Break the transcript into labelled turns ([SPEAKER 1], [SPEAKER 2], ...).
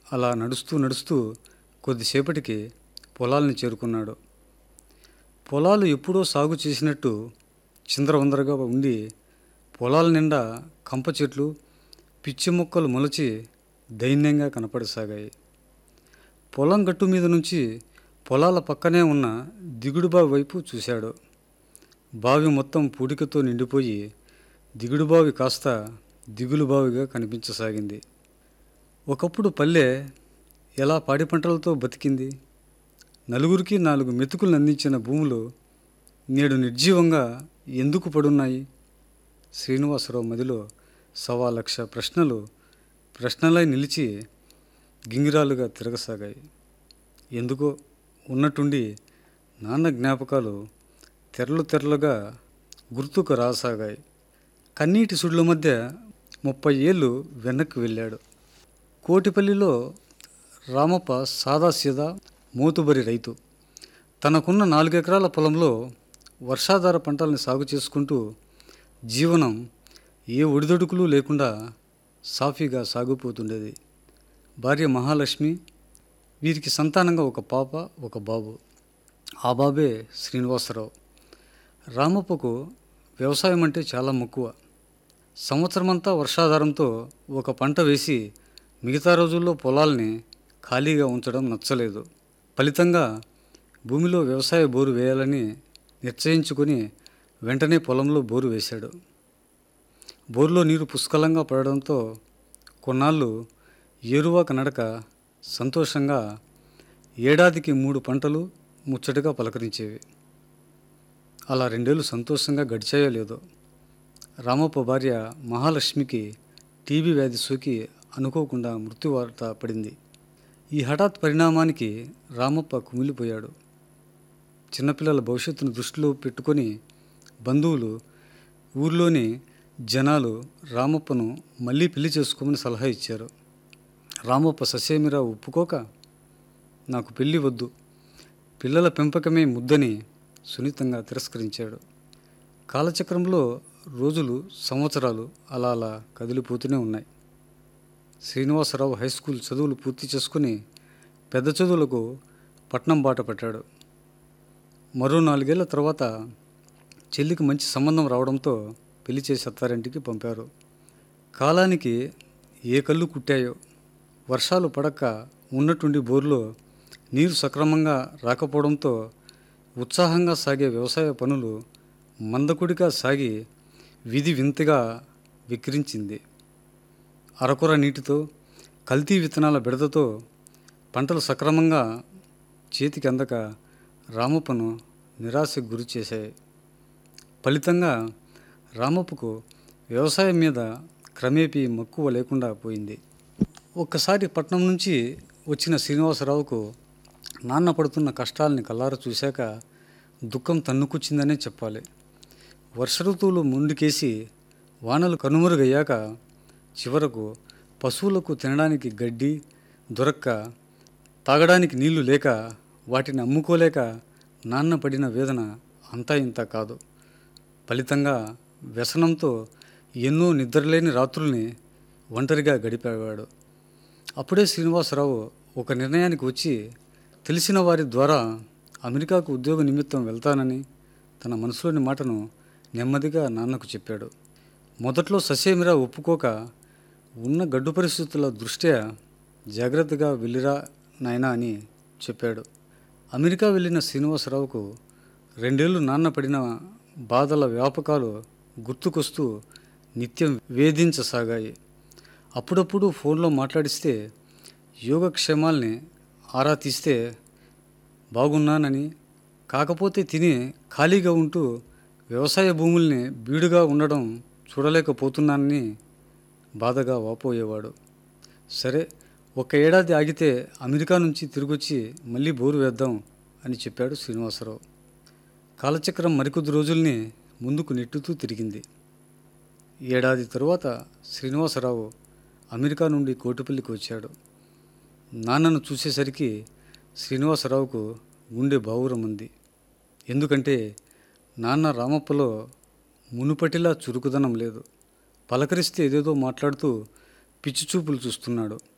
[SPEAKER 1] అలా నడుస్తూ నడుస్తూ కొద్దిసేపటికి పొలాల్ని చేరుకున్నాడు పొలాలు ఎప్పుడో సాగు చేసినట్టు చిందరవందరగా ఉండి పొలాల నిండా కంప చెట్లు పిచ్చి మొక్కలు మొలచి దైన్యంగా కనపడసాగాయి పొలం గట్టు మీద నుంచి పొలాల పక్కనే ఉన్న దిగుడు బావి వైపు చూశాడు బావి మొత్తం పూడికతో నిండిపోయి దిగుడు బావి కాస్త దిగులు బావిగా కనిపించసాగింది ఒకప్పుడు పల్లె ఎలా పాడి పంటలతో బతికింది నలుగురికి నాలుగు మెతుకులు అందించిన భూములు నేడు నిర్జీవంగా ఎందుకు పడున్నాయి శ్రీనివాసరావు మదిలో సవా లక్ష ప్రశ్నలు ప్రశ్నలై నిలిచి గింగిరాలుగా తిరగసాగాయి ఎందుకో ఉన్నట్టుండి నాన్న జ్ఞాపకాలు తెరలు తెరలుగా గుర్తుకు రాసాగాయి కన్నీటి సుడుల మధ్య ముప్పై ఏళ్ళు వెనక్కి వెళ్ళాడు కోటిపల్లిలో రామప్ప సాదాసీదా మోతుబరి రైతు తనకున్న నాలుగెకరాల పొలంలో వర్షాధార పంటల్ని సాగు చేసుకుంటూ జీవనం ఏ ఒడిదొడుకులు లేకుండా సాఫీగా సాగిపోతుండేది భార్య మహాలక్ష్మి వీరికి సంతానంగా ఒక పాప ఒక బాబు ఆ బాబే శ్రీనివాసరావు రామప్పకు వ్యవసాయం అంటే చాలా మక్కువ సంవత్సరమంతా వర్షాధారంతో ఒక పంట వేసి మిగతా రోజుల్లో పొలాల్ని ఖాళీగా ఉంచడం నచ్చలేదు ఫలితంగా భూమిలో వ్యవసాయ బోరు వేయాలని నిశ్చయించుకొని వెంటనే పొలంలో బోరు వేశాడు బోరులో నీరు పుష్కలంగా పడడంతో కొన్నాళ్ళు ఏరువాక నడక సంతోషంగా ఏడాదికి మూడు పంటలు ముచ్చటగా పలకరించేవి అలా రెండేళ్ళు సంతోషంగా గడిచాయో లేదో రామప్ప భార్య మహాలక్ష్మికి టీబీ వ్యాధి సోకి అనుకోకుండా మృత్యువార్త పడింది ఈ హఠాత్ పరిణామానికి రామప్ప కుమిలిపోయాడు చిన్నపిల్లల భవిష్యత్తును దృష్టిలో పెట్టుకొని బంధువులు ఊర్లోని జనాలు రామప్పను మళ్ళీ పెళ్లి చేసుకోమని సలహా ఇచ్చారు రామప్ప ససేమిరా ఒప్పుకోక నాకు పెళ్లి వద్దు పిల్లల పెంపకమే ముద్దని సున్నితంగా తిరస్కరించాడు కాలచక్రంలో రోజులు సంవత్సరాలు అలా అలా కదిలిపోతూనే ఉన్నాయి శ్రీనివాసరావు హై స్కూల్ చదువులు పూర్తి చేసుకుని పెద్ద చదువులకు పట్నం బాట పట్టాడు మరో నాలుగేళ్ల తర్వాత చెల్లికి మంచి సంబంధం రావడంతో పెళ్లి చేసి అత్తారింటికి పంపారు కాలానికి ఏ కళ్ళు కుట్టాయో వర్షాలు పడక ఉన్నట్టుండి బోర్లో నీరు సక్రమంగా రాకపోవడంతో ఉత్సాహంగా సాగే వ్యవసాయ పనులు మందకుడిగా సాగి విధి వింతగా విక్రించింది అరకొర నీటితో కల్తీ విత్తనాల బెడదతో పంటలు సక్రమంగా చేతికి అందక రామప్పను నిరాశకు గురి చేశాయి ఫలితంగా రామప్పకు వ్యవసాయం మీద క్రమేపీ మక్కువ లేకుండా పోయింది ఒక్కసారి పట్నం నుంచి వచ్చిన శ్రీనివాసరావుకు నాన్న పడుతున్న కష్టాలని కల్లారా చూశాక దుఃఖం తన్నుకొచ్చిందనే చెప్పాలి వర్ష ఋతువులు ముందుకేసి వానలు కనుమరుగయ్యాక చివరకు పశువులకు తినడానికి గడ్డి దొరక్క తాగడానికి నీళ్లు లేక వాటిని అమ్ముకోలేక నాన్న పడిన వేదన అంతా ఇంత కాదు ఫలితంగా వ్యసనంతో ఎన్నో నిద్రలేని రాత్రుల్ని ఒంటరిగా గడిపేవాడు అప్పుడే శ్రీనివాసరావు ఒక నిర్ణయానికి వచ్చి తెలిసిన వారి ద్వారా అమెరికాకు ఉద్యోగ నిమిత్తం వెళ్తానని తన మనసులోని మాటను నెమ్మదిగా నాన్నకు చెప్పాడు మొదట్లో ససేమిరా ఒప్పుకోక ఉన్న గడ్డు పరిస్థితుల దృష్ట్యా జాగ్రత్తగా వెళ్ళిరా నాయనా అని చెప్పాడు అమెరికా వెళ్ళిన శ్రీనివాసరావుకు రెండేళ్లు నాన్న పడిన బాధల వ్యాపకాలు గుర్తుకొస్తూ నిత్యం వేధించసాగాయి అప్పుడప్పుడు ఫోన్లో మాట్లాడిస్తే యోగక్షేమాల్ని ఆరా తీస్తే బాగున్నానని కాకపోతే తిని ఖాళీగా ఉంటూ వ్యవసాయ భూముల్ని బీడుగా ఉండడం చూడలేకపోతున్నానని బాధగా వాపోయేవాడు సరే ఒక ఏడాది ఆగితే అమెరికా నుంచి తిరిగొచ్చి మళ్ళీ బోరు వేద్దాం అని చెప్పాడు శ్రీనివాసరావు కాలచక్రం మరికొద్ది రోజుల్ని ముందుకు నెట్టుతూ తిరిగింది ఏడాది తరువాత శ్రీనివాసరావు అమెరికా నుండి కోటిపల్లికి వచ్చాడు నాన్నను చూసేసరికి శ్రీనివాసరావుకు గుండె బావురమంది ఎందుకంటే నాన్న రామప్పలో మునుపటిలా చురుకుదనం లేదు పలకరిస్తే ఏదేదో మాట్లాడుతూ పిచ్చి చూపులు చూస్తున్నాడు